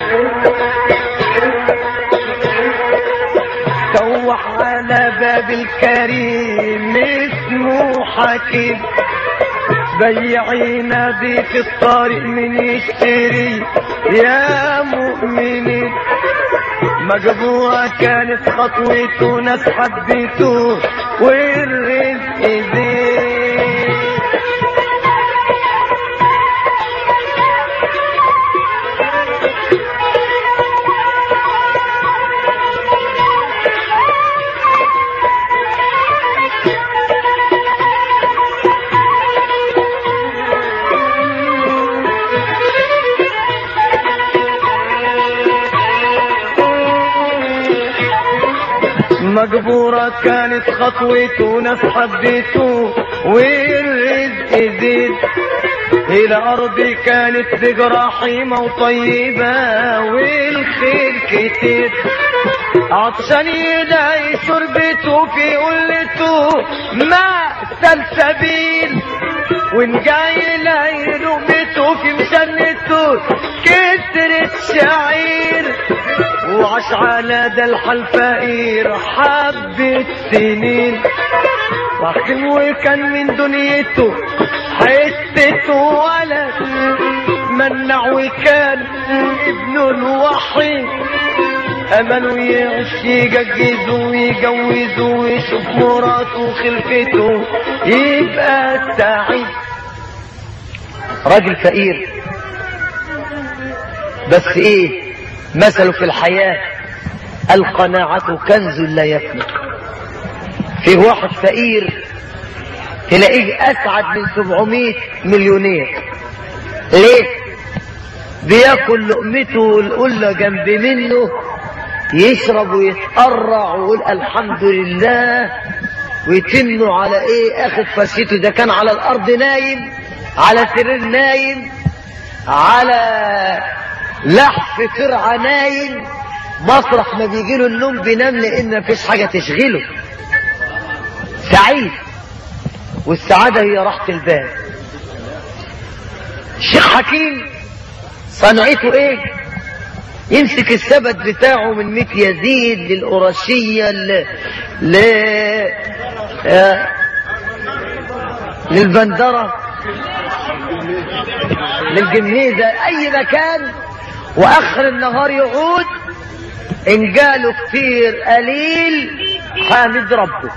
سوح على باب الكريم اسمه حكيم بيعينا بي في الطريق من يشتري يا مؤمنين مجبوعة كانت خطوته ناس حبيته والرزق زين مجبورة كانت خطوته ناس حبيته والرزق زيد إلى أرضي كانت ذكرى رحيمة وطيبة والخير كتير عطشان يدعي شربته في قلته ما سلسبيل وان جاي لاقي لقمته في مشنته كترت شعير وعاش على ده الحال فقير حبة سنين رحم وكان من دنيته حتة ولد منع وكان ابنه الوحيد امله يعيش يجهزه ويجوزه ويشوف مراته وخلفته يبقى سعيد راجل فقير بس ايه مثله في الحياة القناعة كنز لا يفنى في واحد فقير تلاقيه اسعد من 700 مليونير ليه بياكل لقمته والقلة جنب منه يشرب ويتقرع ويقول الحمد لله ويتنوا على ايه اخد فرشته اذا كان على الارض نايم على سرير نايم على لحف فرعة نايم مسرح ما بيجيله النوم بينام لان مفيش حاجة تشغله سعيد والسعادة هي راحة البال الشيخ حكيم صنعته ايه يمسك السبت بتاعه من ميت يزيد للقرشية ل... ل... آه... للبندرة للجميزة اي مكان واخر النهار يعود ان جاله كتير قليل حامد ربه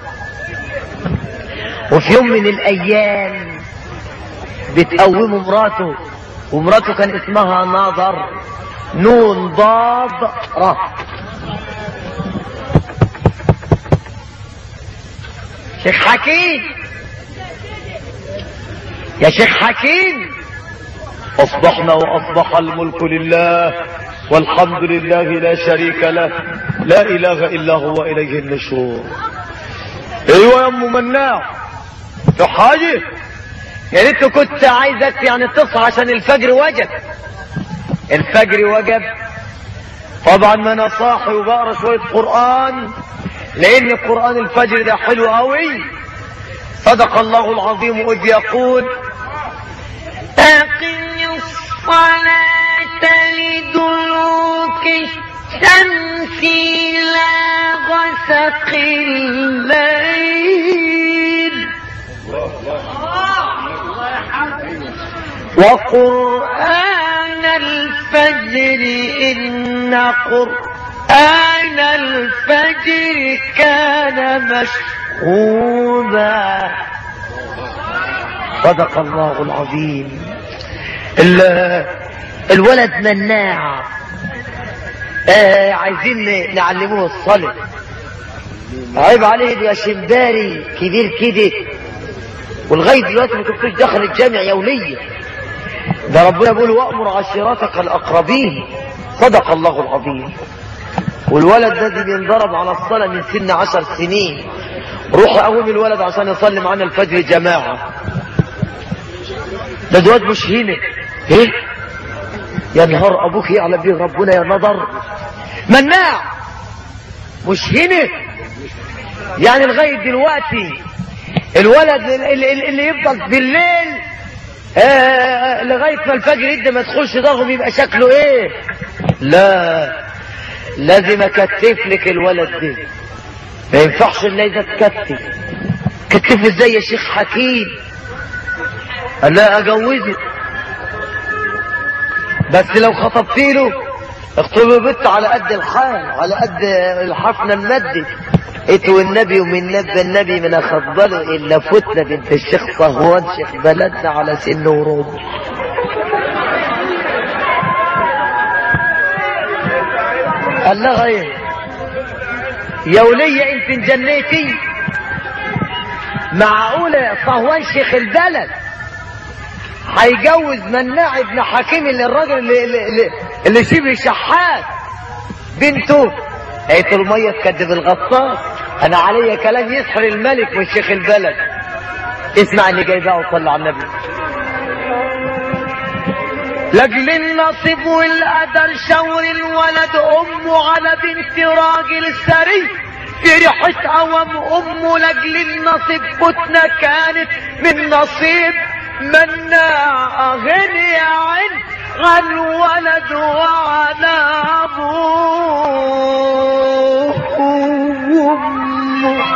وفي يوم من الايام بتقومه مراته ومراته كان اسمها ناظر نون ضاد را شيخ حكيم يا شيخ حكيم أصبحنا وأصبح الملك لله والحمد لله لا شريك له لا إله إلا هو إليه النشور أيوة يا أم مناع في حاجة يا ريت كنت عايزك يعني تصحى عشان الفجر وجب الفجر وجب طبعا ما أنا صاحي وبقرا شوية قرآن لان قرآن الفجر ده حلو قوي صدق الله العظيم إذ يقول أقم الصلاة لدلوك الشمس إلى غسق الليل وقرآن الفجر إن قرآن الفجر كان مشهودا صدق الله العظيم ال- الولد مناع آه عايزين نعلموه الصلاة عيب عليه ده شمباري كبير كده ولغاية دلوقتي ما كنتوش دخل الجامع يوميا ده ربنا بيقول وأمر عشيرتك الأقربين صدق الله العظيم والولد ده دي بينضرب على الصلاة من سن عشر سنين روح قوم الولد عشان يصلي معانا الفجر جماعة ده دواد مش هنا ايه يا نهار ابوك يعلم بيه ربنا يا نظر مناع مش هنا يعني لغاية دلوقتي الولد اللي, اللي يفضل بالليل آه لغاية ما الفجر يبدا ما تدخلش ضغم يبقى شكله ايه لا لازم اكتف لك الولد ده ما ينفعش الا اذا تكتف كتفه ازاي يا شيخ حكيم قال لا اجوزه بس لو خطبت له اخطبي بنت على قد الحال على قد الحفنه المادي قلت والنبي ومن نبى النبي من اخبله الا فتنه بنت الشيخ صهوان شيخ بلدنا على سن ورود قال لها ايه يا ولية انت انجنيتي معقولة يا صهوان شيخ البلد هيجوز مناع ابن حكيم اللي الراجل اللي, اللي, اللي شبه شحات بنته قالت المية تكذب الغطاس انا عليا كلام يسحر الملك من شيخ البلد اسمع اللي جاي بقى وصلى على النبي لاجل النصيب والقدر شور الولد امه على بنت راجل ثري فرحت اوام امه لاجل النصيب فتنة كانت من نصيب مناع غني عن عن الولد وعلى ابوه وامه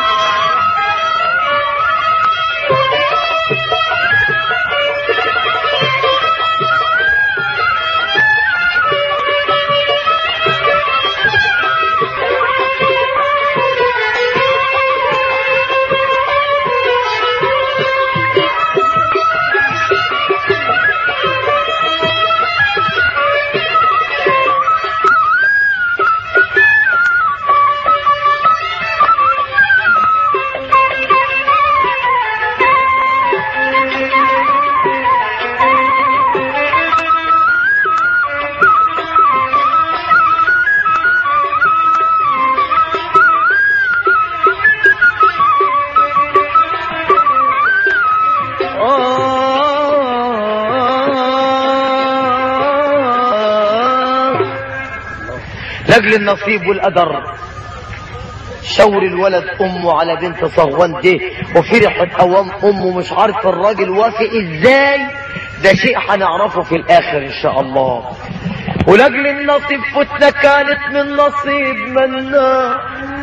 لاجل النصيب والقدر شور الولد امه على بنت صهوان دي وفرحت اوام امه مش عارف الراجل وافق ازاي ده شيء هنعرفه في الاخر ان شاء الله ولاجل النصيب فتنة كانت من نصيب منا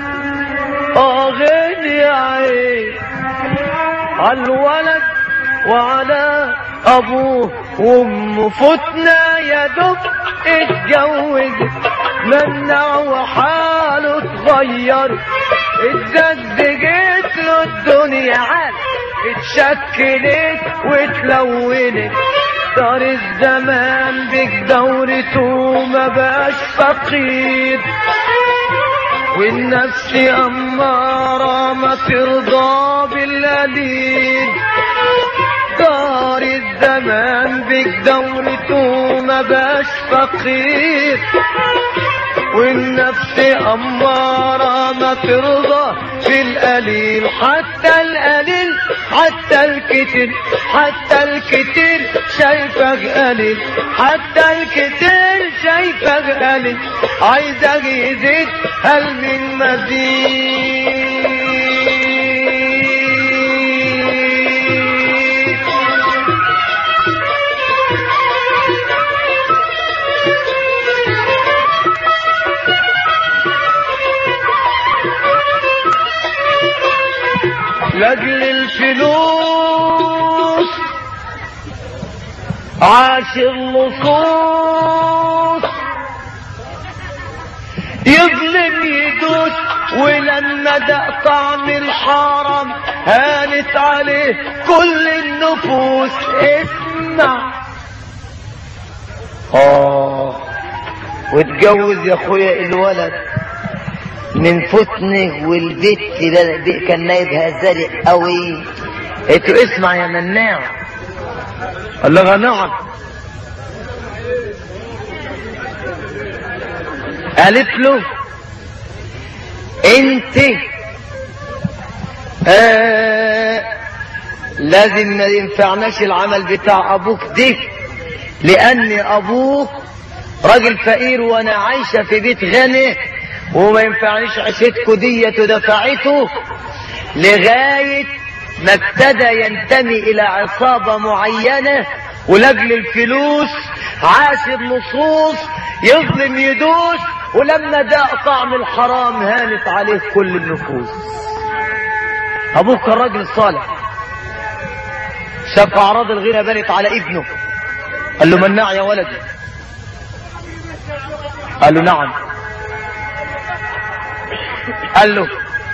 اغني عين على الولد وعلى ابوه وامه فتنة يا دب اتجوزت منا وحاله اتغير اتزجزجت له الدنيا عال اتشكلت واتلونت دار الزمان بك دورته ما بقاش فقير والنفس أمارة ما ترضى بالقليل دار الزمان بك دورته ما بقاش فقير والنفس أمارة ما ترضى بالقليل حتى القليل حتى الكتير حتى الكتير شايفك قليل حتى الكتير شايفك قليل عايزك يزيد هل من مزيد لاجل الفلوس عاش اللصوص يظلم يدوس ولما دق طعم الحرام هانت عليه كل النفوس اسمع اه واتجوز يا اخويا الولد من فتنه والبت ده ده كان نايبها زرق قوي قلت له اسمع يا مناع قال لها نعم قالت له انت آه لازم ما ينفعناش العمل بتاع ابوك ده لان ابوك راجل فقير وانا عايشة في بيت غني وما ينفعنيش عيشتكوا ديت ودفعته لغاية ما ابتدى ينتمي الى عصابة معينة ولاجل الفلوس عاش النصوص يظلم يدوس ولما داق طعم الحرام هانت عليه كل النفوس ابوه كان راجل صالح شاف اعراض الغنى بنت على ابنه قال له مناع يا ولدي قال له نعم قال له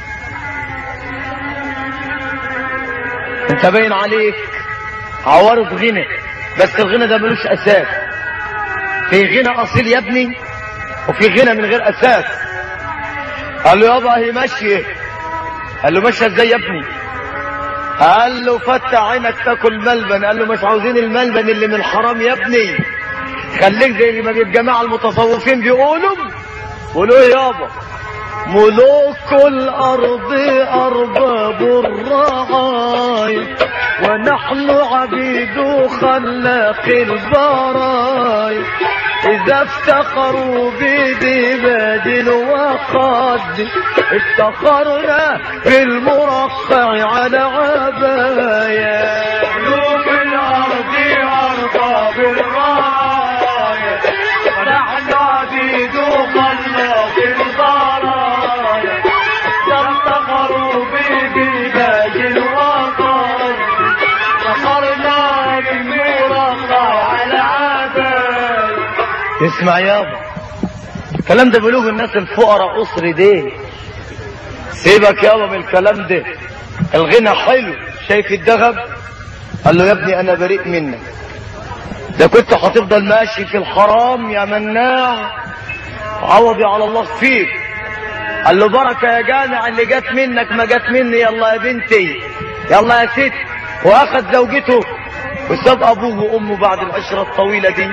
انت باين عليك عوارض غنى بس الغنى ده ملوش اساس في غنى اصيل يا ابني وفي غنى من غير اساس قال له يابا هي ماشيه قال له ماشيه ازاي يا ابني قال له فتح عينك تاكل ملبن قال له مش عاوزين الملبن اللي من حرام يا ابني خليك زي ما الجماعه المتصوفين بيقولوا قولوا ايه يابا ملوك الأرض أرباب الرعايا ونحن عبيد خلاق البرايا إذا افتخروا بدباد وقد افتخرنا بالمرقع على عبايا ملوك الأرض أرباب الرعايا ونحن عبيد خلاق البرايا يفتخروا ببلاد الوطن فخرنا بالمرقع على عبايا اسمع يابا الكلام ده بيقولوه الناس الفقراء أسر دي سيبك يابا من الكلام ده الغنى حلو شايف الذهب قال له يا ابني انا بريء منك ده كنت هتفضل ماشي في الحرام يا مناع عوضي على الله فيك قال له بركة يا جامع اللي جت منك ما جت مني يلا يا بنتي يلا يا ست واخد زوجته وساب ابوه وامه بعد العشرة الطويلة دي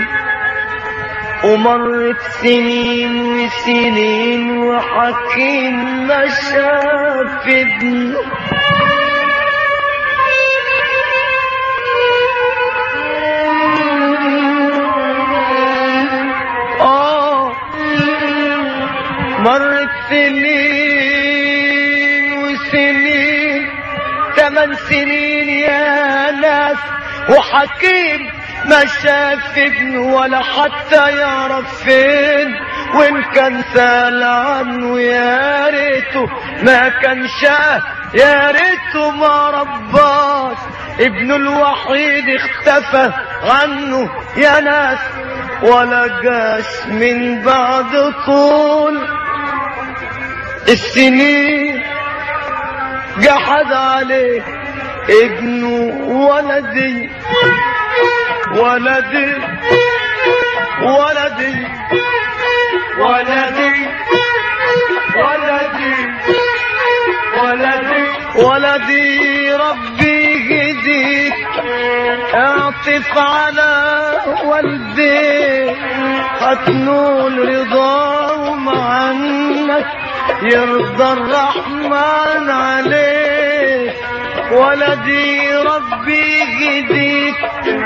ومرت سنين وسنين وحكيم ما شاف ابنه آه مرت سنين وسنين ثمان سنين يا ناس وحكيم ما شاف ابنه ولا حتى يعرف فين وان كان سال عنه يا ريته ما كان شاه يا ريته ما رباش ابنه الوحيد اختفى عنه يا ناس ولا جاش من بعد طول السنين جحد عليه ابنه ولدي ولدي ولدي ولدي ولدي ولدي ولدي ربي جديد اعطف على والدي هتنول رضاهم عنك يرضى الرحمن عليك ولدي ربي جديد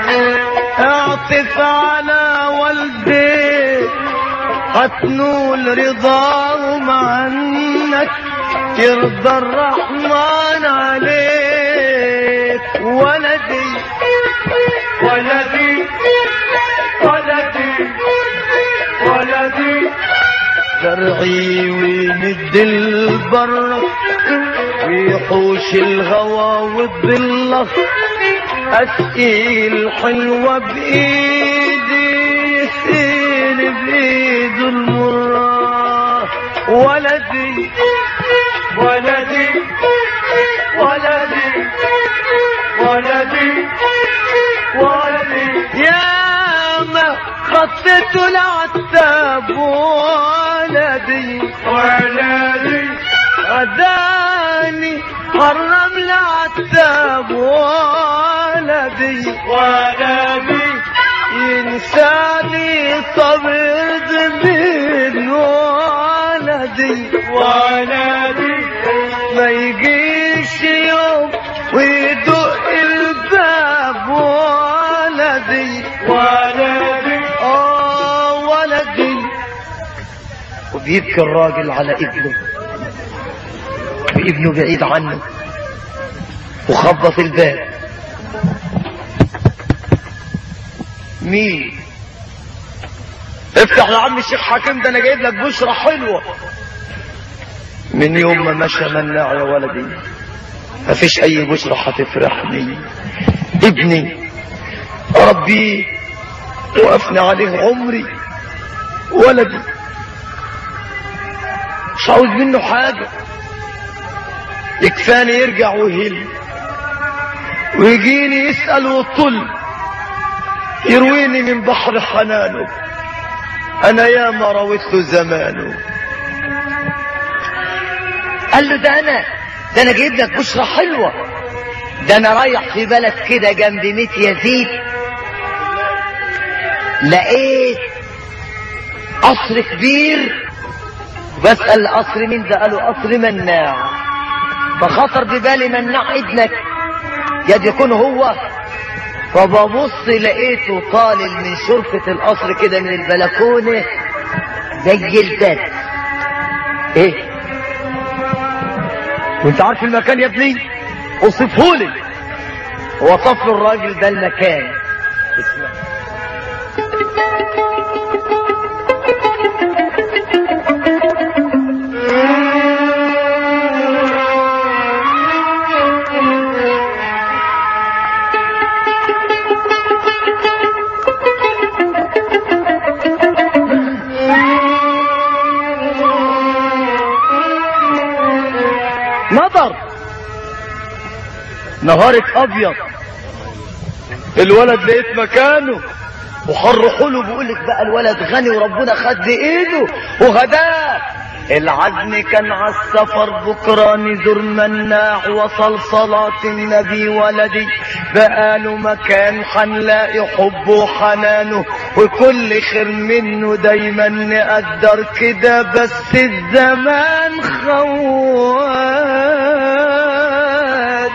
اعطف على والدي هتنول رضاهم عنك يرضى الرحمن عليك ولدي ولدي ولدي ولدي زرعي ومد البر ويحوش الهوى والظلة أسقي الحلوة بإيدي يسقيني بإيد المرة ولدي ولدي ولدي ولدي ولدي يا ما خطيت العتاب ولدي ولدي غداني حرم العتاب ولدي ولدي ينساني صبر من ولدي ولدي ما يجيش يوم ويدق الباب ولدي ولدي اه ولدي وبيبكي الراجل على ابنه وابنه بعيد عنه وخبط الباب مين افتح يا عم الشيخ حكيم ده انا جايب لك بشرة حلوة من يوم ما مشى مناع يا ولدي مفيش اي بشرة هتفرحني ابني ربي وقفنا عليه عمري ولدي مش عاوز منه حاجة يكفاني يرجع ويهل ويجيني يسأل ويطل يرويني من بحر حنانه انا يا ما رويت له زمانه قال له ده انا ده انا جايب لك بشرة حلوة ده انا رايح في بلد كده جنب ميت يزيد لقيت قصر كبير بسأل قصر مين ده قالوا قصر مناع فخطر ببالي مناع ابنك يد يكون هو فببص لقيته طالع من شرفة القصر كده من البلكونة زي الجد ايه وانت عارف المكان يا ابني اوصفهولي وصف له الراجل ده المكان اسمع نظر نهارك ابيض الولد لقيت مكانه وخرحوا له بيقول لك بقى الولد غني وربنا خد بايده وغداه العزم كان على السفر بكرة نزور مناع وصل صلاة النبي ولدي بقاله مكان حنلاقي حبه وحنانه وكل خير منه دايما نقدر كده بس الزمان خواد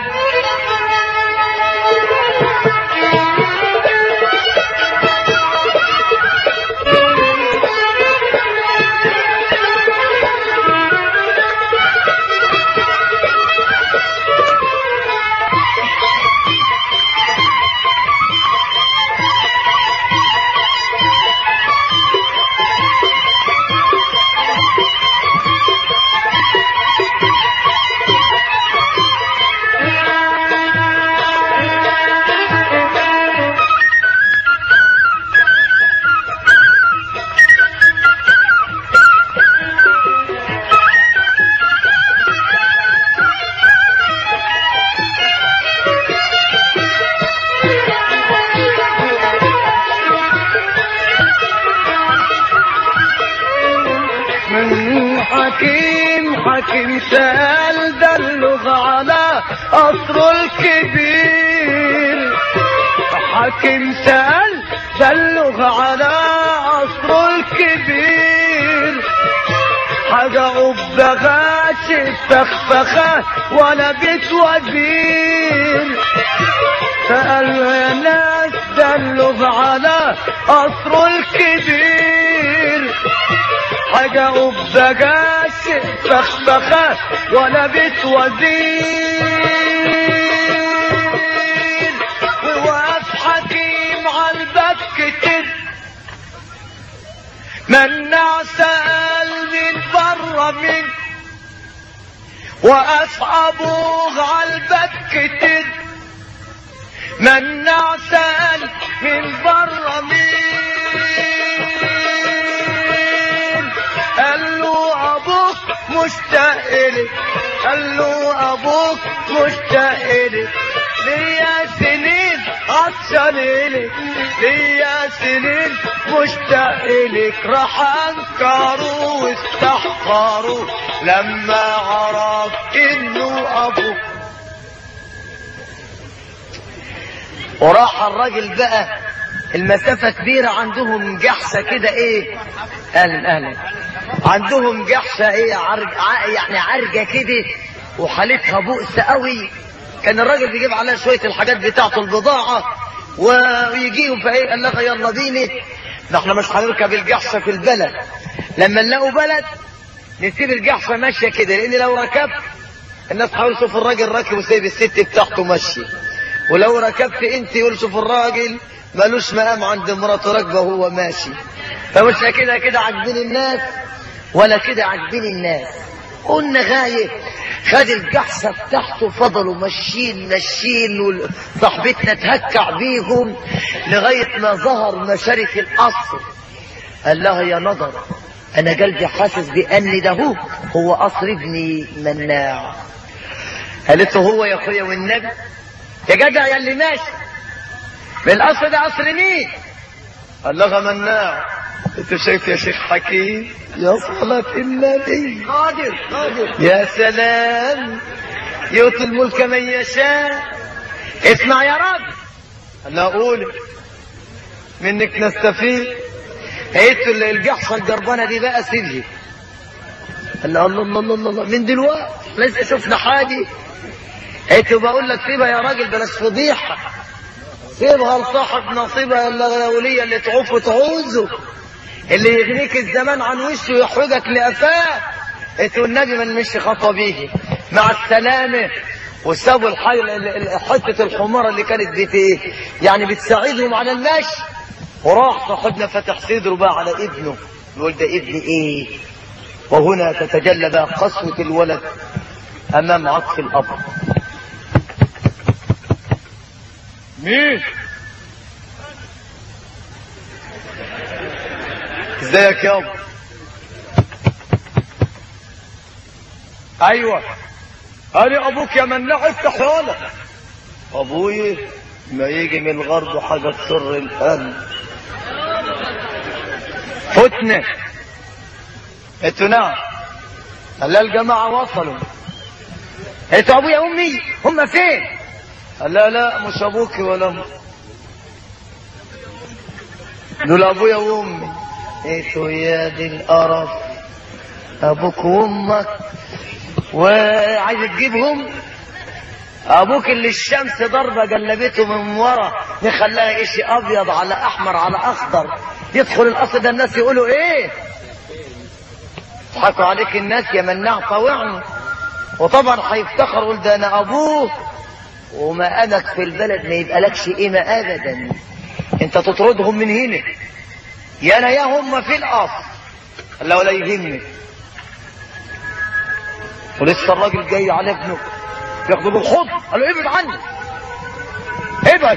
من حكيم حكيم سأل دلغ على قصر الكبير حكيم سأل دلغ على قصر الكبير حاجة عبة غاشت فخفخة ولا بيت وزير سألوا يا ناس دلغ على قصر الكبير حاجة وبجاش فخفخة ولا بيت وزير ووقف حكيم على الباب كتير منع سأل من بره مين وأصحابه على الباب كتير منع سأل من بره مين قال له ابوك مشتاق لك قال له ابوك مشتاق لك ليا سنين عطشان لك ليا سنين مشتاق لك راح انكروا واستحقروا لما عرف انه ابوك وراح الراجل بقى المسافة كبيرة عندهم جحشة كده ايه اهلا اهلا عندهم جحشة ايه عرج ع- يعني عرجة كده وحالتها بؤس قوي كان الراجل بيجيب عليها شوية الحاجات بتاعته البضاعة ويجيهم فايه قال لها يلا بينا ده احنا مش هنركب الجحشة في البلد لما نلاقوا بلد نسيب الجحشة ماشية كده لان لو ركبت الناس حاول شوف الراجل راكب وسايب الست بتاعته ماشي ولو ركبت انت يقول شوف الراجل ملوش مقام عند مراته راكبه وهو ماشي فمش كده كده عاجبين الناس ولا كده عاجبين الناس قلنا غاية خد الجحسة بتاعته فضلوا ماشيين ماشيين وصاحبتنا تهكع بيهم لغاية ما ظهر مشارك القصر قال لها يا نظر انا قلبي حاسس بان ده هو هو قصر ابني مناع قالت له هو يا اخويا والنبي يا جدع يا اللي ماشي من القصر ده قصر مين قال لها مناع انت شايف يا شيخ حكيم يا صلاة النبي قادر قادر يا سلام يؤتي الملك من يشاء اسمع يا راجل قال لها قولي منك نستفيد قلت له الجحصة الجربانة دي بقى سيبها قال له الله الله الله الله من دلوقتي لسه شفنا حاجة قلت له بقول لك سيبها يا راجل بلاش فضيحة سيبها لصاحب نصيبها الغولية اللي تعوف وتعوزه اللي يغنيك الزمان عن وشه ويحرجك لقفاه قلت له النبي ما نمشي خطوة بيه مع السلامة وسابوا الحي... ال- ال- حتة الحمارة اللي كانت بت... يعني بتساعدهم على المشي وراح صاحبنا فتح صدره بقى على ابنه يقول ده ابني ايه وهنا تتجلى بقى قسوة الولد امام عطف الاب مين ازيك يابا ايوه انا ابوك يا مناع افتح يالا ابوي ما يجي من الغرب حاجة تسر القلب فتنة قلت له نعم قال لا الجماعة وصلوا قلت له ابويا امي هم فين قال لا لا مش ابوك ولا امك دول ابويا وامي قلت له يا دي القرف ابوك وامك وعايز تجيبهم ابوك اللي الشمس ضربه جلبته من ورا مخلاها اشي ابيض على احمر على اخضر يدخل القصر ده الناس يقولوا ايه يضحكوا عليك الناس يا مناع طوعني وطبعا هيفتخر يقول ده انا ابوه ومقامك في البلد ما يبقى لكش قيمه ابدا انت تطردهم من هنا يا انا يا هم في القصر قال له ولا يهمني ولسه الراجل جاي على ابنه ياخده بالحضن قال له ابعد عني ابعد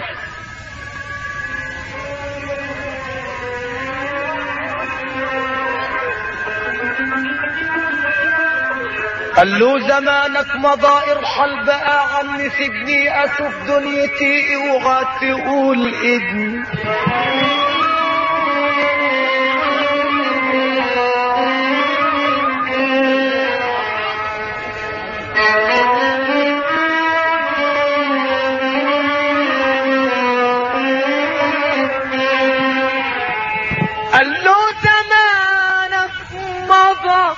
قال له زمانك مضى ارحل بقى عني سيبني اشوف دنيتي اوعى تقول ابني قال له زمانك مضى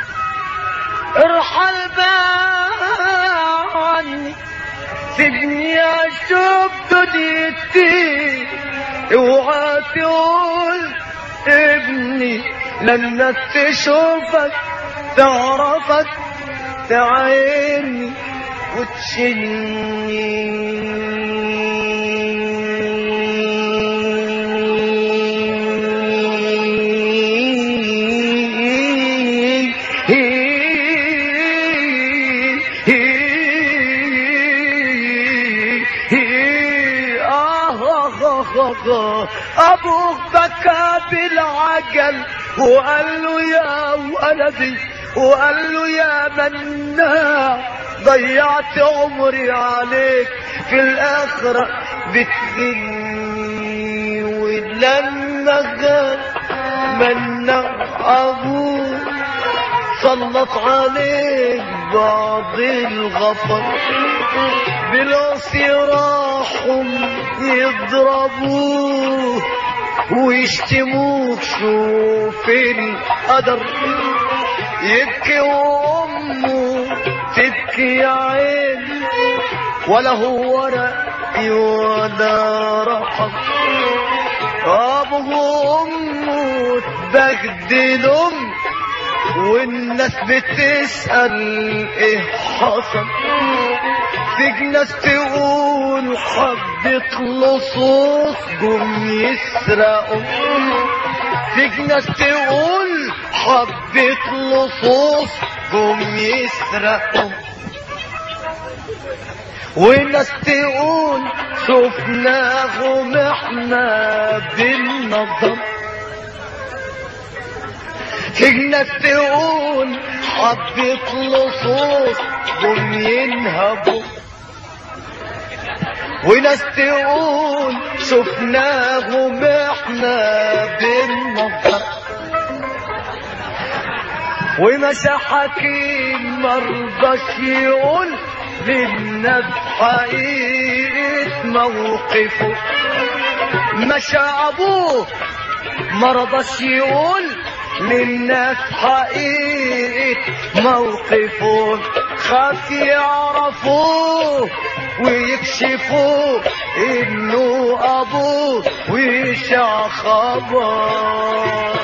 ارحل بقى عني سيبني اشوف دنيتي اوعى تقول ابني لما تشوفك تعرفك تعيني وتشيلني ابوك بكى بالعجل وقال له يا ولدي وقال له يا مناع ضيعت عمري عليك في الاخرة بتغني ولما جاء مناع ابوك سلط عليك بعض الغفر بالعصي راحوا يضربوه ويشتموك شوف القدر يبكي وامه تبكي يا عين ولا هو رأي ولا رحم ابوه وامه تبهدلهم والناس بتسأل ايه حصل في ناس تقول حبة لصوص جم يسرقوا فيك ناس تقول حبة لصوص جم يسرقوا وناس تقول شفناهم احنا بالنظر في ناس تقول حبة لصوص جم ينهبوا وناس تقول شفناهم احنا بالنظر ومشى حكيم مرضاش يقول للناس حقيقة موقفه مشى ابوه مرضاش يقول للناس حقيقة موقفه خاف يعرفوه ويكشفوه انه ابوه ويشع خبر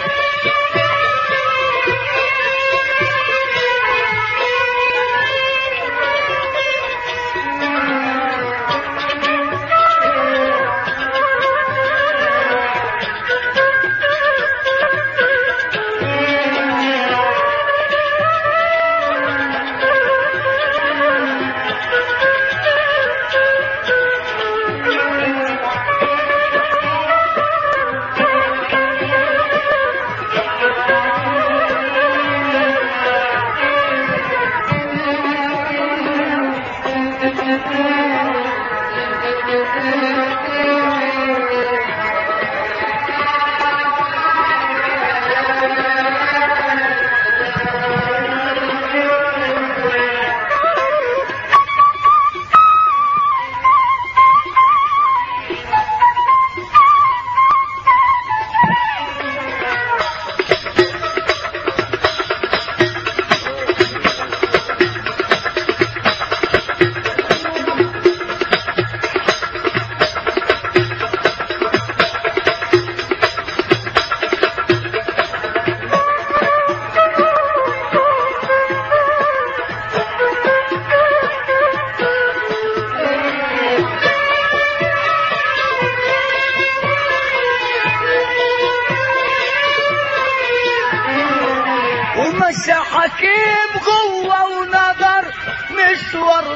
ومشى حكيم جوه ونظر مشوار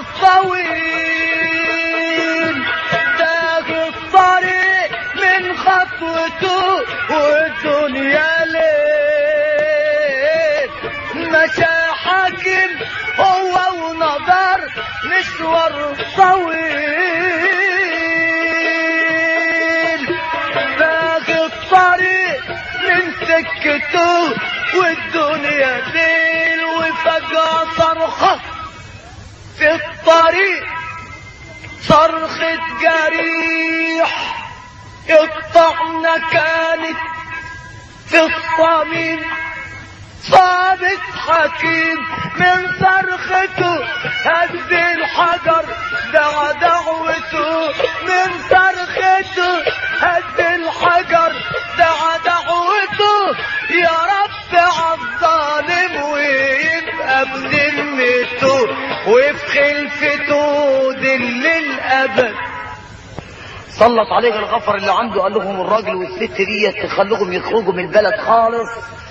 طويل تاج الطريق من خطوته والدنيا ليل مشى حكيم هو ونظر مشوار طويل تاج الطريق من سكته والدنيا ليل وفجأة صرخة في الطريق صرخة جريح الطعنة كانت في الصميم صابت حكيم من صرخته هز الحجر دعا دعوته من صرخته هز الحجر دعا دعوته يا رب عالظالم ويبقى بذمته وفي خلفته دل الابد سلط عليه الغفر اللي عنده قال لهم الراجل والست ديت تخلوهم يخرجوا من البلد خالص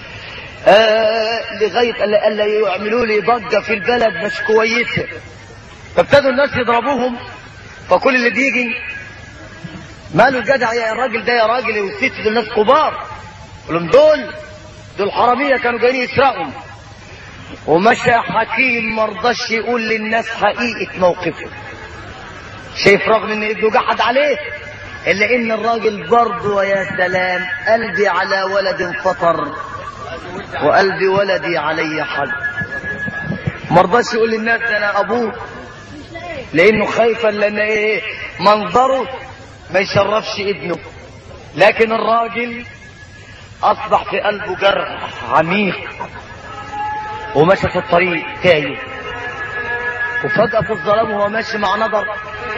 آه لغايه الا الا يعملوا لي ضجه في البلد مش كويسه فابتدوا الناس يضربوهم فكل اللي بيجي ماله الجدع يا الراجل ده يا راجل والست دول ناس كبار قال لهم دول دول حراميه كانوا جايين يسرقهم ومشى حكيم مرضاش يقول للناس حقيقه موقفه شايف رغم ان ابنه جحد عليه الا ان الراجل برضه يا سلام قلبي على ولد فطر وقلب ولدي علي حد مرضاش يقول للناس ده انا ابوه لانه خايفا لان ايه منظره ما يشرفش ابنه لكن الراجل اصبح في قلبه جرح عميق ومشى في الطريق تايه وفجأة في الظلام وهو ماشي مع نظر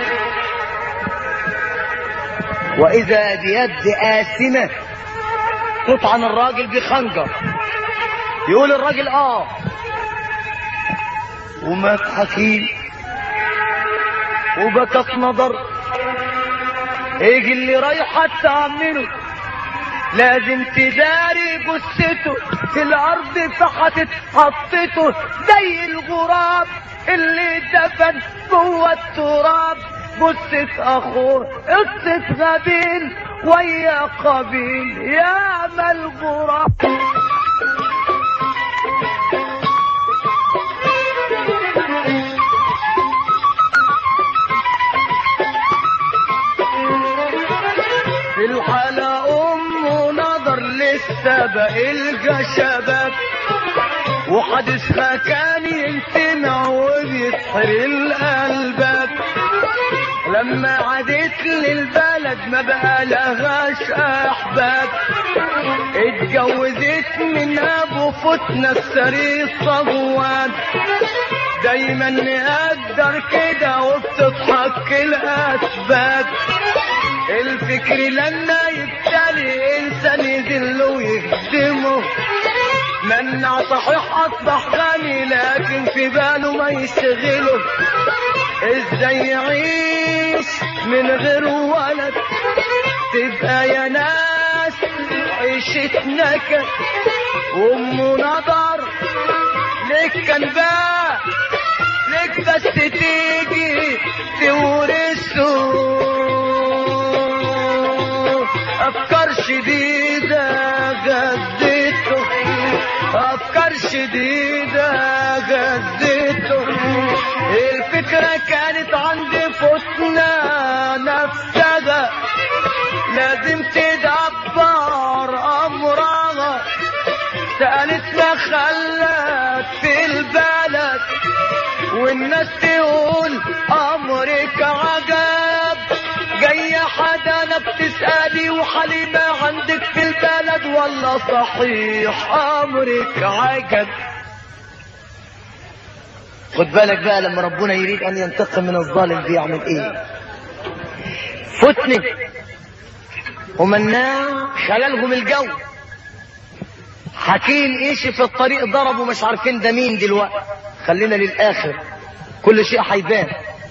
وإذا بيد آسمة تطعن الراجل بخنجر يقول الراجل آه ومات حكيم وبكت نظر يجي اللي رايحة تأمنه لازم تداري جثته في الارض فحتت حطته زي الغراب اللي دفن جوه التراب جثة اخوه قصة غبيل ويا قبيل يا ما الغراب في الحالة أمه نظر لسه بقى شباب وحدثها كان يمتنع وبيسحر الألباب لما عدت للبلد ما بقى لهاش أحباب اتجوزت من أبو فتنة السري صغوان دايما نقدر كده وبتضحك الأسباب الفكر لما يبتلي انسان يذل ويخدمه منع صحيح اصبح غني لكن في باله ما يشغله ازاي يعيش من غير ولد تبقى يا ناس عيشة نكد وامه نظر لك كان بقى لك بس تيجي تورثه افكار شديدة غذيته افكار شديدة غذيته الفكرة كانت عند فتنة نفسها لازم تدبر امرها سألت ما خلت في البلد والناس تقول امرك عجب جاية حدانا بتسألي وحليمة عندك في البلد ولا صحيح امرك عجب خد بالك بقى لما ربنا يريد ان ينتقم من الظالم بيعمل ايه فتنة ومناع خلالهم الجو حكيم ايش في الطريق ضربوا مش عارفين ده مين دلوقتي خلينا للاخر كل شيء هيبان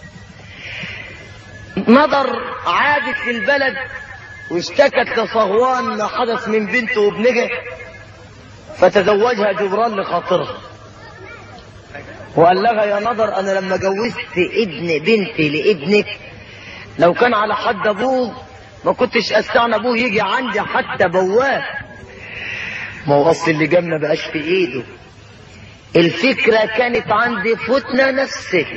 نظر عادت في البلد واشتكت لصهوان ما حدث من بنته وابنها فتزوجها جبران لخاطرها وقال لها يا نظر انا لما جوزت ابن بنتي لابنك لو كان على حد ابوه ما كنتش استعنى ابوه يجي عندي حتى بواب ما هو اصل اللي جنة بقاش في ايده الفكرة كانت عند فتنة نفسه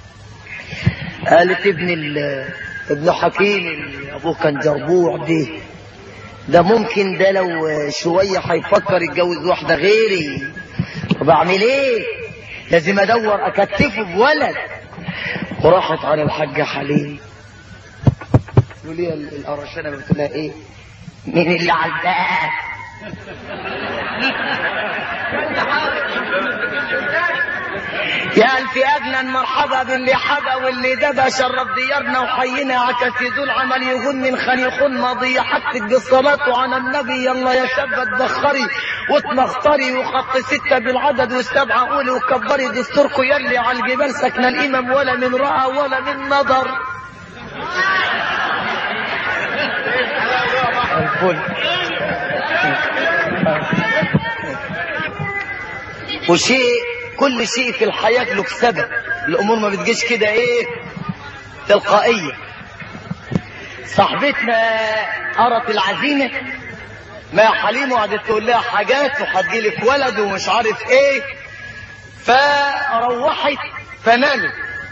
قالت ابن ال ابن حكيم اللي ابوه كان جربوع ده ده ممكن ده لو شوية هيفكر يتجوز واحدة غيري طب اعمل ايه لازم ادور اكتفه بولد وراحت على الحاجة حليم يقول لي القرشانة بتقول لها ايه مين اللي على الباب يا ألف أجنن مرحبا باللي حبا واللي دبا شرف ديارنا وحينا عكس دول عمل يغن خليخون ماضي حقك بالصلاة وعلى النبي يلا يا شابة تبخري وتمختري وخط ستة بالعدد والسبعة قولي وكبري دستوركم يلي على الجبال سكن الإمام ولا من رأى ولا من نظر الفل وشيء كل شيء في الحياة له سبب الأمور ما بتجيش كده إيه تلقائية صاحبتنا قرت العزيمة ما حليم وقعدت تقول لها حاجات وهتجيلك ولد ومش عارف ايه فروحت فنامت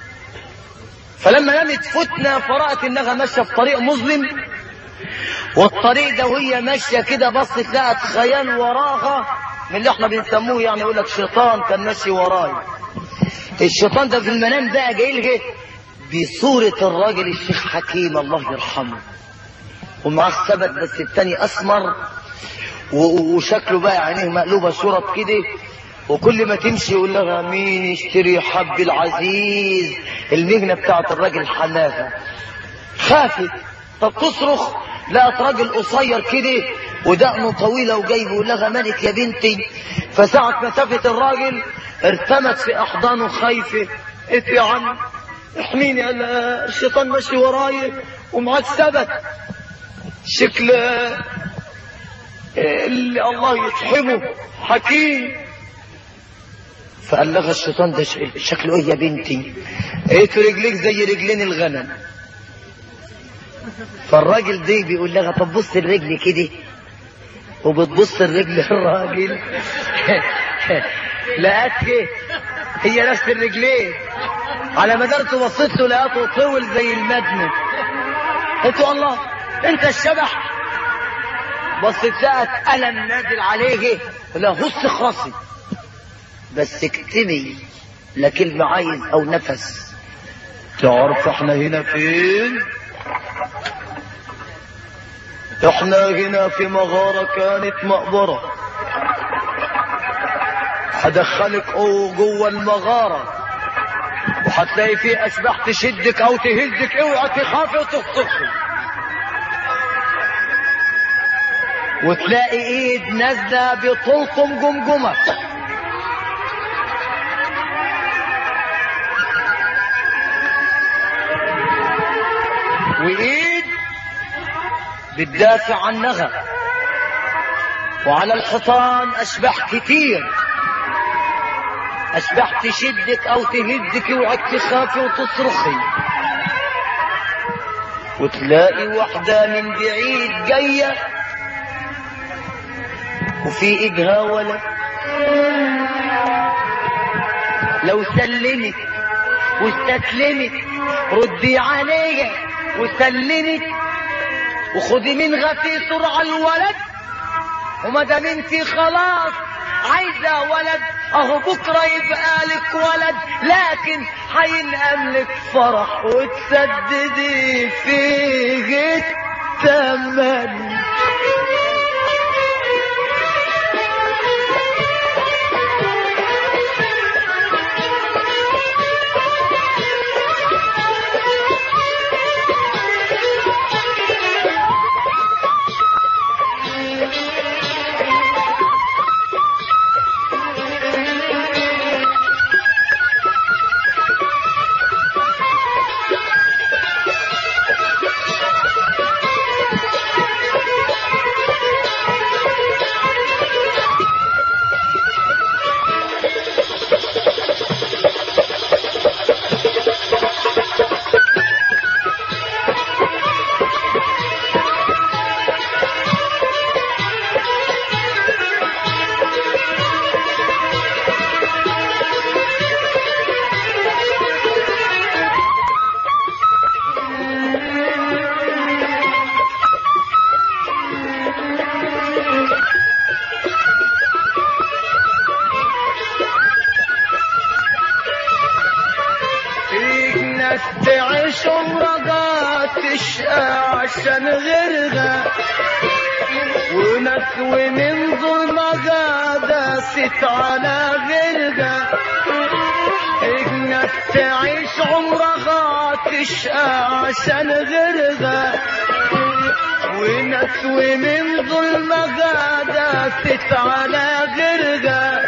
فلما نامت فتنة فرأت انها ماشية في طريق مظلم والطريق ده وهي ماشية كده بصت لقت خيال وراها من اللي احنا بنسموه يعني يقول لك شيطان كان ماشي وراي الشيطان ده في المنام بقى جاي لها بصورة الراجل الشيخ حكيم الله يرحمه ومعاه السبت بس التاني اسمر و- وشكله بقى عينيه مقلوبة شرط كده وكل ما تمشي يقول لها مين يشتري حب العزيز المهنة بتاعت الراجل حماها خافت طب تصرخ لقت راجل قصير كده ودقنه طويلة وجاي بيقول لها مالك يا بنتي فساعة ما شافت الراجل ارتمت في احضانه خايفة قلت يا عم احميني انا الشيطان ماشي ورايا ومعاك سبت شكل اللي الله يسحبه حكيم فقال لها الشيطان ده ش- شكله ايه يا بنتي قلت رجليك زي رجلين الغنم فالراجل ده بيقول لها طب بص الرجل كده وبتبص الرجل الراجل لقت ايه هي نفس الرجلين على ما درت بصيت له لقيته طول زي المدنة قلت له الله انت الشبح بصيت لقت قلم نازل عليه لا هص خاصي بس اكتبي لا كلمة عايز او نفس تعرف احنا هنا فين احنا هنا في مغارة كانت مقبرة هدخلك او جوه المغارة وهتلاقي فيه اشباح تشدك او تهزك اوعى تخافي وتخطفي وتلاقي ايد نازلة بتلطم جمجمة وايد بتدافع عنها وعلى الحيطان اشباح كتير اشباح تشدك او تهدك اوعى تخافي وتصرخي وتلاقي واحدة من بعيد جاية وفي ايدها ولد لو سلمت واستسلمت ردي عليا وسلمت وخدي من غفي سرعة الولد وما دام انت خلاص عايزة ولد اهو بكرة يبقى لك ولد لكن هينقم لك فرح وتسددي فيه التمن فيك ناس تعيش عمرها تشقى عشان غيرها وناس ومن ظلمها داست على غيرها فيك ناس تعيش عمرها تشقى عشان غيرها وناس ومن ظلمها داست على غيرها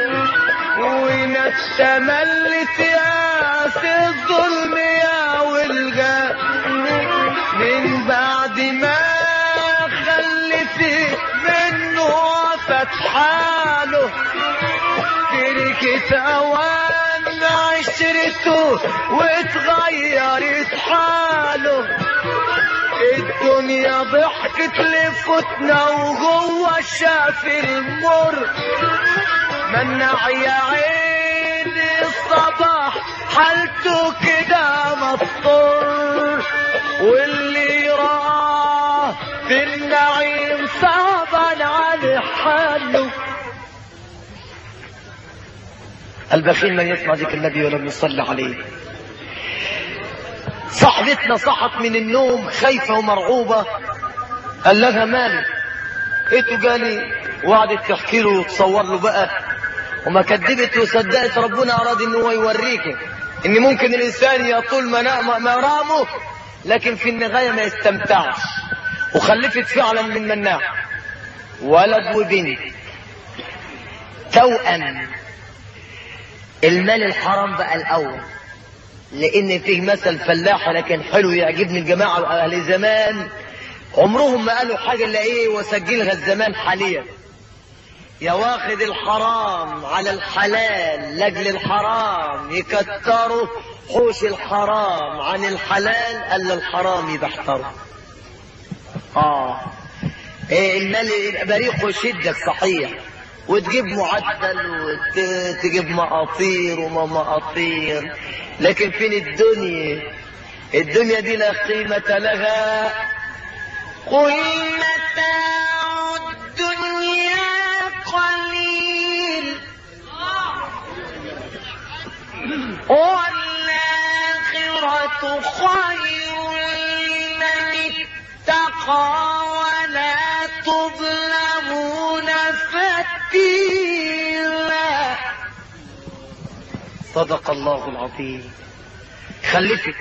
وناس تملت يا في الظلم يا ولقى من بعد ما خلفت منه وفت حاله تركت اوان عشرته واتغيرت حاله الدنيا ضحكت لفتنا وهو شاف المر منع يا عيني الصباح حالته كده مفطور واللي راه في النعيم صعبا على حاله البخيل من يسمع ذكر النبي ولم يصلي عليه صاحبتنا صحت من النوم خايفة ومرعوبة قال لها مالك ايتو جالي وقعدت تحكي له وتصور له بقى وما كدبت وصدقت ربنا اراد ان هو يوريك ان ممكن الانسان يطول منا- مرامه لكن في النهاية ما يستمتعش وخلفت فعلا من مناع ولد وبنت توأم المال الحرام بقى الاول لان فيه مثل فلاح لكن حلو يعجبني الجماعه واهل زمان عمرهم ما قالوا حاجة الا ايه وسجلها الزمان حاليا يا واخد الحرام على الحلال لاجل الحرام يكتروا حوش الحرام عن الحلال الا الحرام يبحتروا اه ايه المال يبقى بريق ويشدك صحيح وتجيب معدل وتجيب مقاطير وما مقاطير لكن فين الدنيا الدنيا دي لا قيمة لها قل متاع الدنيا قليل والآخرة خير لمن اتقى ولا تظلمون فتيلا صدق الله العظيم خلفت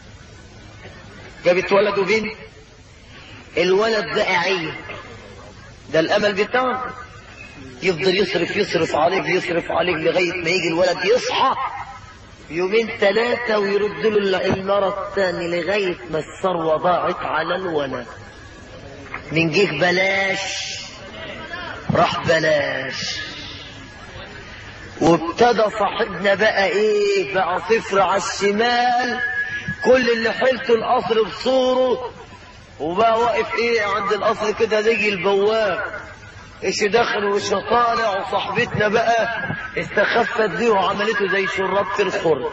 جابت ولد وبنت الولد ده أعية ده الأمل بتاعه يفضل يصرف يصرف عليك يصرف عليك لغاية ما يجي الولد يصحى يومين ثلاثة ويرد له المرة الثانية لغاية ما الثروة ضاعت على الولد من جه بلاش راح بلاش وابتدى صاحبنا بقى ايه بقى صفر على الشمال كل اللي حيلته القصر بصوره وبقى واقف ايه عند القصر كده يجي البواب ايش داخل وش طالع وصاحبتنا بقى استخفت بيه وعملته زي شرابة الخرد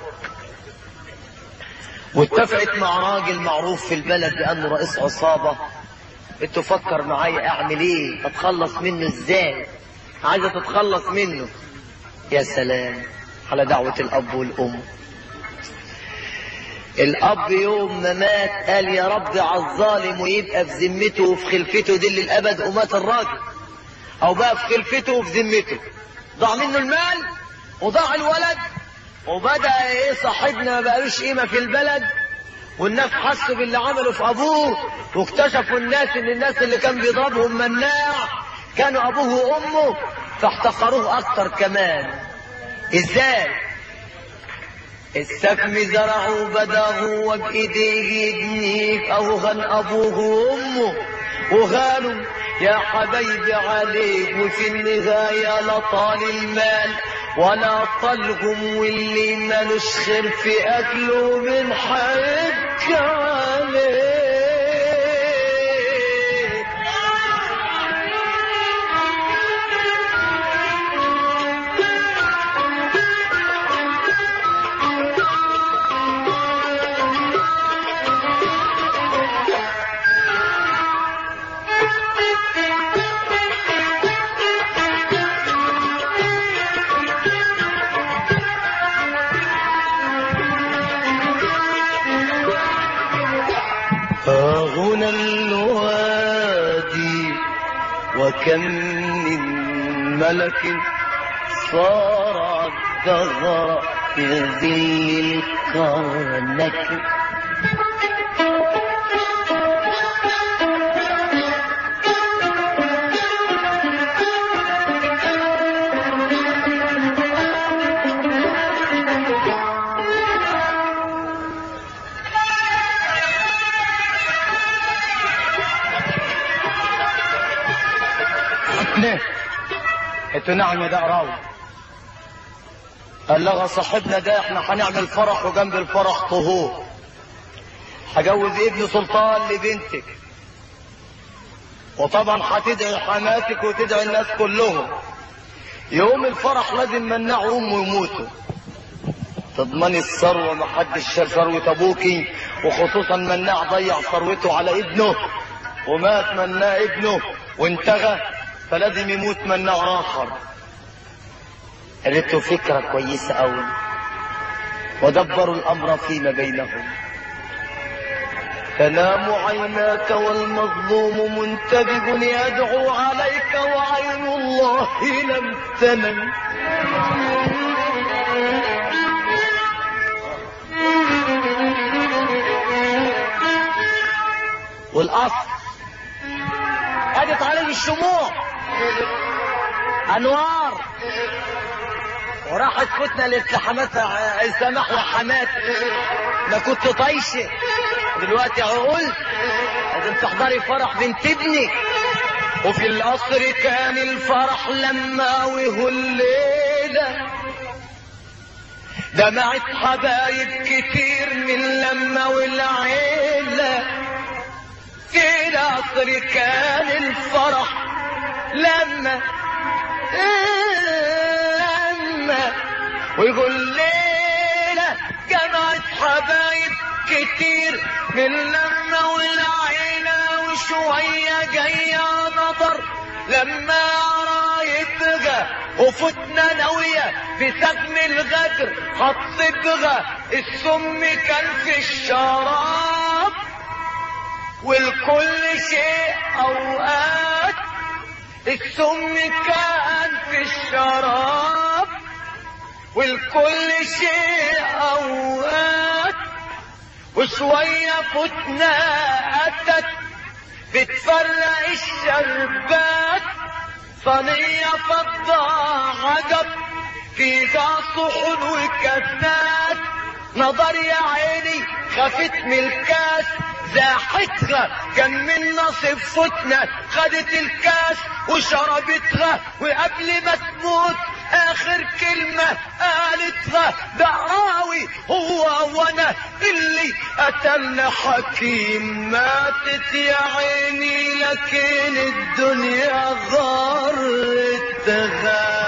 واتفقت مع راجل معروف في البلد بانه رئيس عصابة انت فكر معايا اعمل ايه اتخلص منه ازاي عايزة تتخلص منه يا سلام على دعوة الاب والام الاب يوم ما مات قال يا رب على الظالم ويبقى في ذمته وفي خلفته دي للابد ومات الراجل او بقى في خلفته وفي ذمته ضاع منه المال وضاع الولد وبدا ايه صاحبنا ما بقالوش قيمه في البلد والناس حسوا باللي عملوا في ابوه واكتشفوا الناس ان الناس اللي كان بيضربهم مناع كانوا ابوه وامه فاحتقروه اكتر كمان ازاي السكم زرعوا بداه وبإيديه يبنيه أوغن أبوه وأمه وغالوا يا حبيبي عليك وفي النهاية لا طال المال ولا طلهم واللي مالوش خير في أكله من حق عليه ها هنا الوادي وكم من ملك صار الدهر يذل الكونك ليه؟ قلت نعم يا دقراوي قال لها صاحبنا ده احنا هنعمل فرح وجنب الفرح طهور هجوز ابن سلطان لبنتك وطبعا هتدعي حماتك وتدعي الناس كلهم يوم الفرح لازم منعوا امه يموتوا تضمني الثروة محدش شال ثروة ابوكي وخصوصا مناع ضيع ثروته على ابنه ومات مناع ابنه وانتغى فلازم يموت مناع اخر قالت له فكرة كويسة أوي ودبروا الأمر فيما بينهم تنام عيناك والمظلوم منتبه يدعو عليك وعين الله لم تنم والقصر قدت عليه الشموع انوار وراحت فتنة لحماتها سامح يا حمات ما كنت طايشة دلوقتي عقول لازم تحضري فرح بنت ابني وفي القصر كان الفرح لما وهو الليلة دمعت حبايب كتير من لما والعيلة في القصر كان الفرح لما لما ويقول ليلة جمعت حبايب كتير من لما والعيلة وشوية جاية نظر لما رايبها وفتنا ناوية في سجن الغدر هتصبغة السم كان في الشراب والكل شيء أوقات السم كان في الشراب والكل شيء أوقات وشوية فتنا أتت بتفرق الشربات صينية فضة عجب فيها صحن وكاسات نظر يا عيني خفت من الكاس زاحتها كان من نصيب فتنة خدت الكاس وشربتها وقبل ما تموت اخر كلمة قالتها دعاوي هو وانا اللي قتلنا حكيم ماتت يا عيني لكن الدنيا غرتها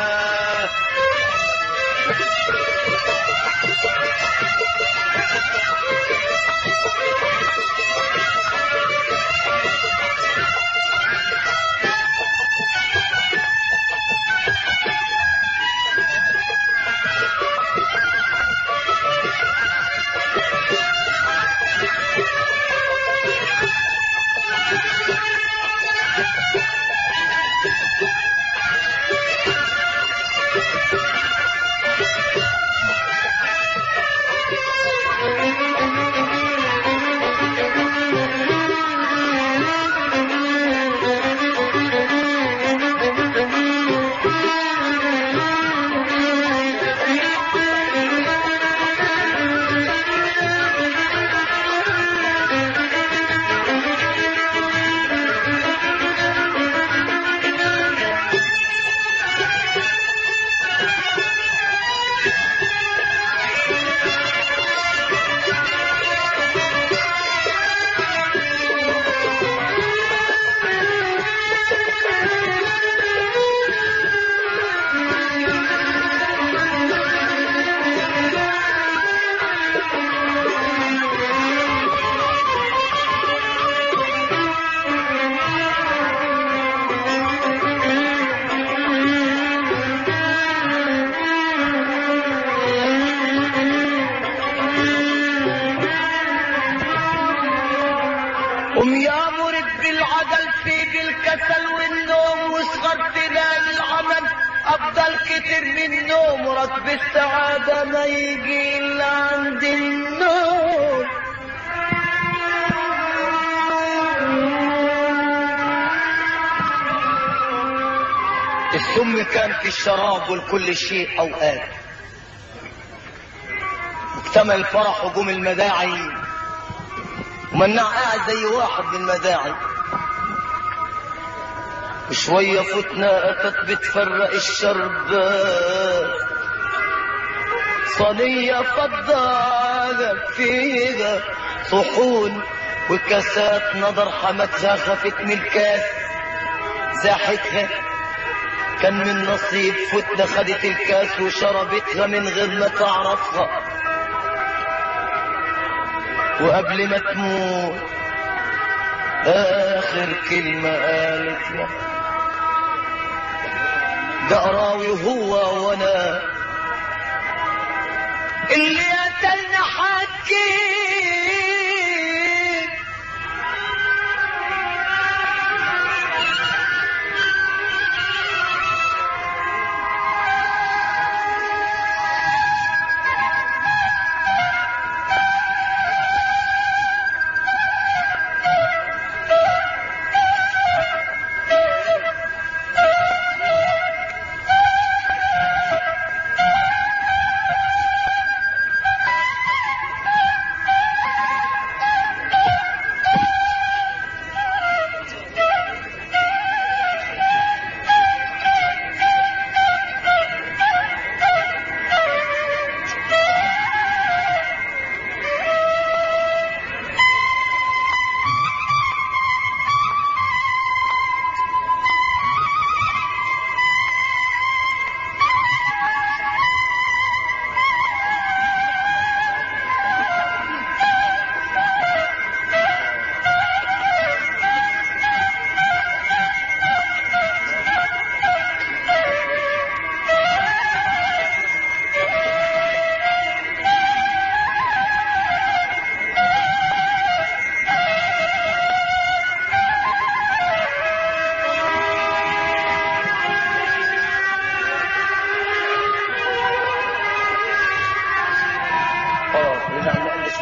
قم يا مرد بالعجل في الكسل والنوم واسخر تلاقي العمل افضل كتير من النوم وركب السعادة ما يجي الا عند النوم السم كان في الشراب والكل شيء اوقات اكتمل الفرح وقوم المداعي ومنع قاعد زي واحد من المداعي شوية فتنة أتت بتفرق الشربات صينية فضة فيها صحون وكاسات نظر حمتها خفت من الكاس زاحتها كان من نصيب فتنة خدت الكاس وشربتها من غير ما تعرفها وقبل ما تموت آخر كلمة قالتها دقراوي هو وانا اللي قتلنا حكي خلاص رجع ما قالش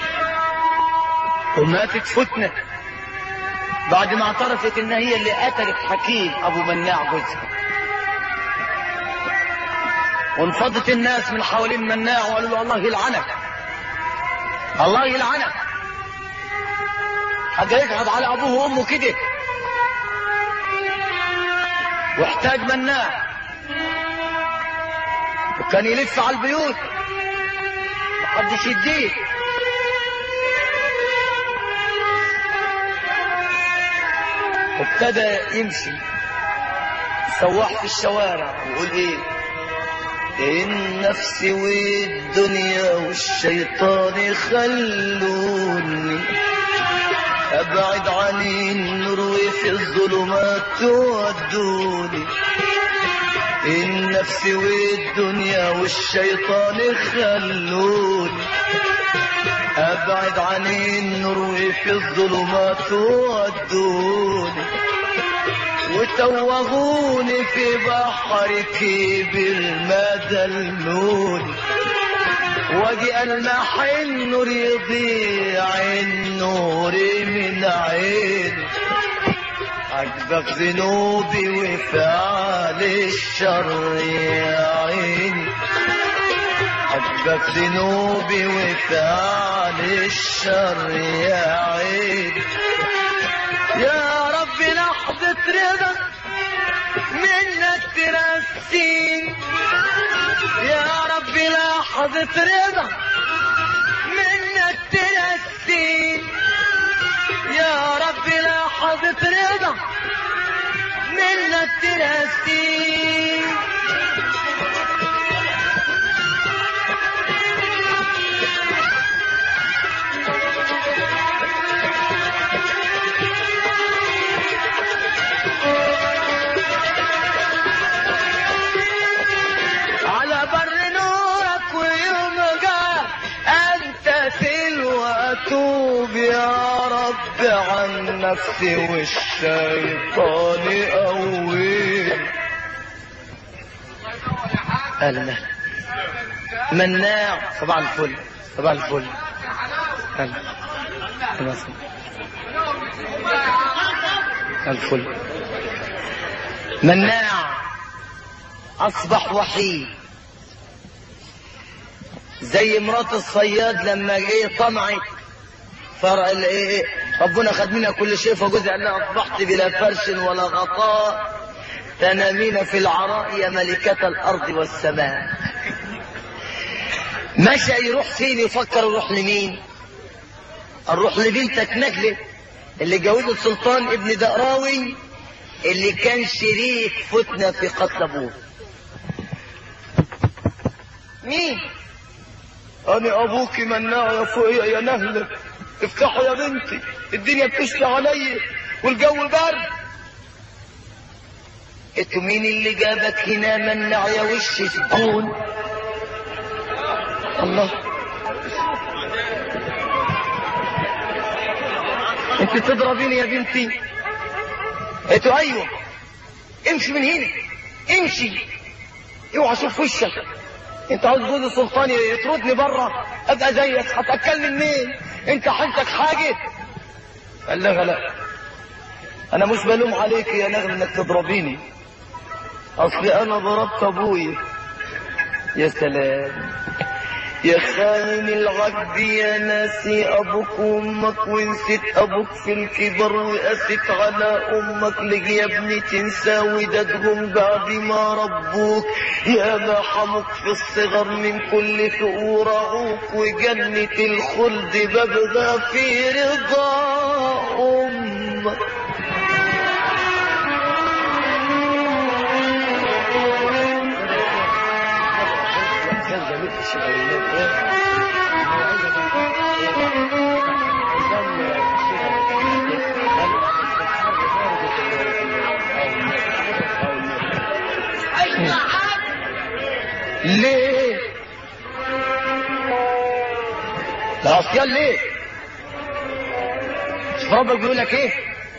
وماتت فتنة بعد ما اعترفت ان هي اللي قتلت حكيم ابو مناع جوزها وانفضت الناس من حوالين مناع وقالوا له الله يلعنك الله يلعنك حاجة يقعد على ابوه وامه كده واحتاج مناع وكان يلف على البيوت محدش يديه وابتدى يمشي سواح في الشوارع ويقول ايه النفس والدنيا والشيطان خلوني ابعد عن النور وفي الظلمات تودوني النفس والدنيا والشيطان خلوني ابعد عن النور وفي الظلمات تودوني وتوهوني في بحر كبير ما دلوني واجي المح النور يضيع النور من عيني عجبك ذنوبي وفعل الشر يا عيني عجبك ذنوبي وفعل الشر يا عيني يا رب لحظة رضا منك ترسين يا رب لحظة رضا منك ترسين يا رب لحظة رضا منك ترسين على بر نورك ويوم جاء انت تلوى اتوب يا رب عن نفسي والشيطان قوي اهلا مناع صباح الفل صباح الفل اهلا أهلا. الفل مناع اصبح وحيد زي مرات الصياد لما جه طمعت فرع الايه ربنا خد منها كل شيء فجوز قال لها اصبحت بلا فرش ولا غطاء تنامين في العراء يا ملكة الارض والسماء مشى يروح فين يفكر يروح لمين نروح لبنتك نجلة اللي جوزت السلطان ابن دقراوي اللي كان شريك فتنة في قتل ابوه مين انا ابوك مناع يا فوقيا يا نهلة افتحوا يا بنتي الدنيا بتشتي عليا والجو برد انتوا مين اللي جابك هنا منع يا وش سجون الله انت تضربيني يا بنتي انتوا ايوه امشي من هنا امشي اوعى اشوف وشك انت عاوز جوز السلطان يطردني بره ابقى زيك هتاكلني منين انت حالتك حاجه قال لها لا انا مش بلوم عليك يا نغم انك تضربيني اصلي انا ضربت ابويا يا سلام يا خاين العبد يا ناسي ابوك وامك ونسيت ابوك في الكبر وقست على امك لجي يا ابني تنسى ودادهم بعد ما ربوك يا ما حموك في الصغر من كل فوق رعوك وجنة الخلد ببغى في رضا امك ليه العصيان ليه شوف ربك بيقول لك ايه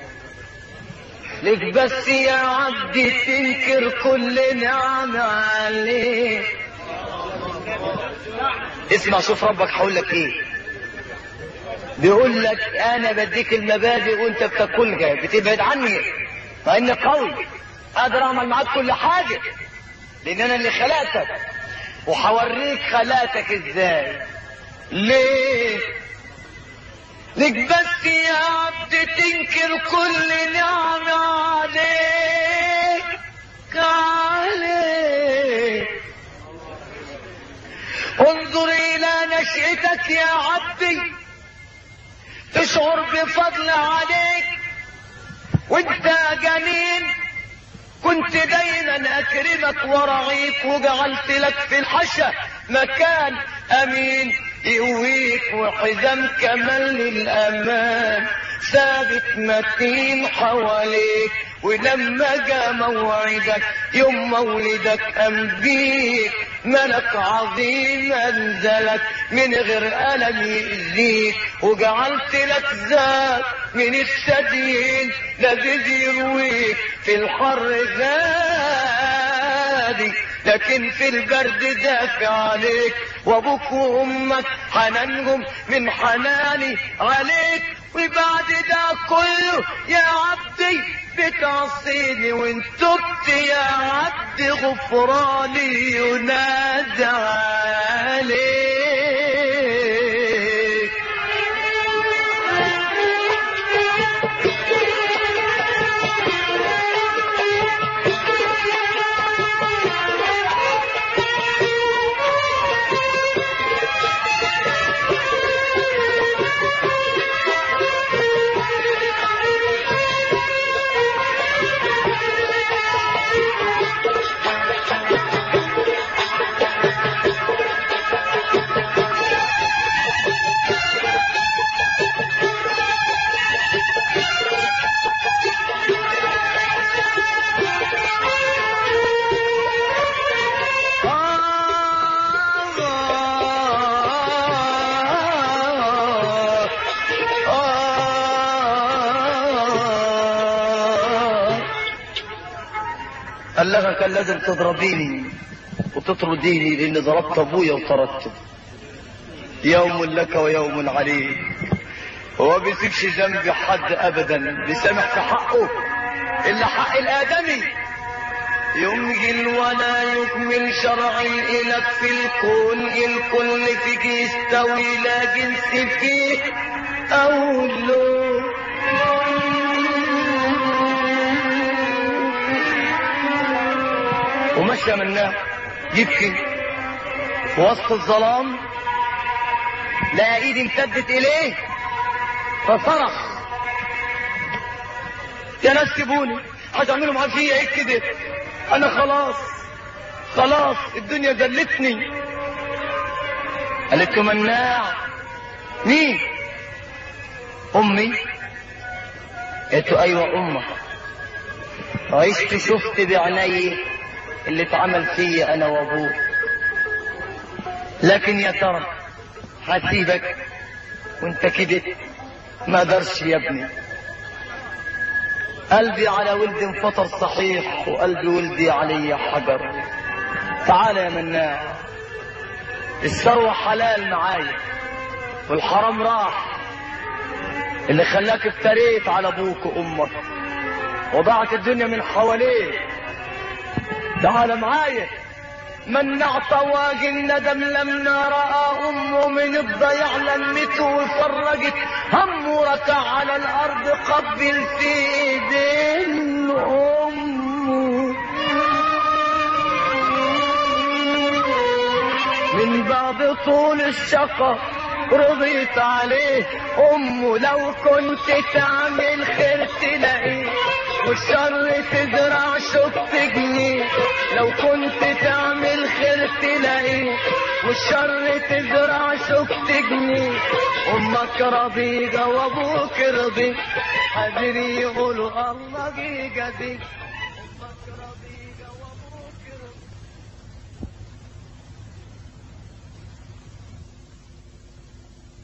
ليك بس يا عبدي تنكر كل نعم عليه اسمع شوف ربك هقول لك ايه بيقول لك انا بديك المبادئ وانت بتاكلها بتبعد عني مع اني قوي قادر اعمل معاك كل حاجه لان انا اللي خلقتك وهوريك خلقتك ازاي ليه لك بس يا عبد تنكر كل نعمة عليك عليك انظر الى نشأتك يا عبدي تشعر بفضل عليك وانت جنين كنت دايما اكرمك ورعيك وجعلت لك في الحشا مكان امين يقويك وحزام كمان للامان ثابت متين حواليك ولما جا موعدك يوم مولدك انبيك ملك عظيم انزلك من غير الم يأذيك وجعلت لك ذات من الثديين لذيذ يرويك في الحر غادي لكن في البرد دافع عليك وابوك وامك حنانهم من حناني عليك وبعد ده كله يا عبدي بتعصيني وان تبت يا عبد غفراني ينادى عليك قال لها كان لازم تضربيني وتطرديني لاني ضربت ابويا وطردته يوم لك ويوم عليك هو بيسيبش ذنب حد ابدا بيسامح في حقه الا حق الادمي يمجل ولا يكمل شرع الإله في الكون الكل فيك يستوي لا جنس فيه أو لون ومشى منها يبكي في وسط الظلام لقى ايد امتدت اليه فصرخ يا ناس سيبوني هتعملوا معايا فيا ايه كده انا خلاص خلاص الدنيا ذلتني قالت له مناع مين امي قالت له ايوه امك عشت شفت بعيني اللي اتعمل فيا انا وابوك لكن يا ترى هسيبك وانت كده ما قدرش يا ابني قلبي على ولدي انفطر صحيح وقلبي ولدي علي حجر تعال يا مناع الثروة حلال معايا والحرام راح اللي خلاك افتريت على ابوك وامك وضاعت الدنيا من حواليك تعال معايا منع طواق الندم لما رأى أمه من الضياع لمته وفرجت همه ركع على الأرض قبل في ايدين أمه من بعد طول الشقة رضيت عليه أمه لو كنت تعمل خير تلاقيه والشر تزرع شوف جنيه لو كنت تعمل خير تلاقيه والشر تزرع شوف جنيه امك رضيقة وابوك رضي حذر يقولوا الله جيجة دي امك رضيقة